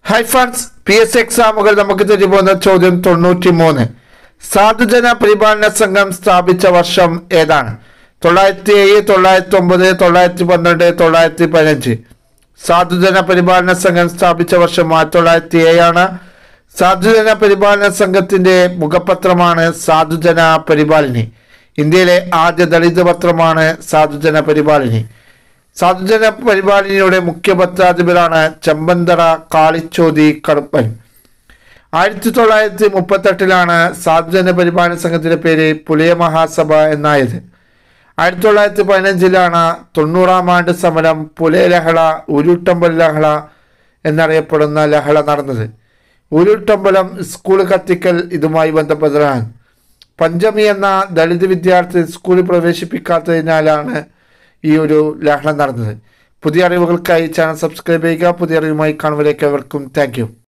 hi friends P S എക്സാമുകൾ നമുക്ക് തിരികെ പോകുന്ന ചോദ്യം തൊണ്ണൂറ്റി മൂന്ന് സാധുജന പരിപാലന സംഘം സ്ഥാപിച്ച വർഷം ഏതാണ് തൊള്ളായിരത്തി ഏഴ് തൊള്ളായിരത്തി ഒമ്പത് തൊള്ളായിരത്തി പന്ത്രണ്ട് തൊള്ളായിരത്തി പതിനഞ്ച് സാധുജന പരിപാലന സംഘം സ്ഥാപിച്ച വർഷം ആയിരത്തി തൊള്ളായിരത്തി ഏഴാണ് സാധുജന പരിപാലന സംഘത്തിന്റെ മുഖപത്രമാണ് സാധുജന പരിപാലിനി ഇന്ത്യയിലെ ആദ്യ ദളിത് പത്രമാണ് സാധുജന പരിപാലിനി സാധുജന പരിപാലനയുടെ മുഖ്യ പത്രാധിപരാണ് ചെമ്പന്തറ കാളിച്ചോതി കറുപ്പൻ ആയിരത്തി തൊള്ളായിരത്തി മുപ്പത്തെട്ടിലാണ് സാധുജന പരിപാലന സംഘത്തിന്റെ പേര് പുലിയ മഹാസഭ എന്നായത് ആയിരത്തി തൊള്ളായിരത്തി പതിനഞ്ചിലാണ് തൊണ്ണൂറാം ആണ്ട് സമരം പുലയ ലഹള ഉരുട്ടമ്പൽ ലഹള എന്നറിയപ്പെടുന്ന ലഹള നടന്നത് ഉരുട്ടമ്പലം സ്കൂൾ കത്തിക്കൽ ഇതുമായി ബന്ധപ്പെട്ടതാണ് പഞ്ചമി എന്ന ദളിത് വിദ്യാർത്ഥി സ്കൂളിൽ പ്രവേശിപ്പിക്കാത്തതിനാലാണ് ഈ ഒരു ലഹള നടന്നത് പുതിയ അറിവുകൾക്കായി ചാനൽ സബ്സ്ക്രൈബ് ചെയ്യുക പുതിയ അറിവുമായി കാണുമ്പോഴേക്ക് അവർക്കും താങ്ക് യു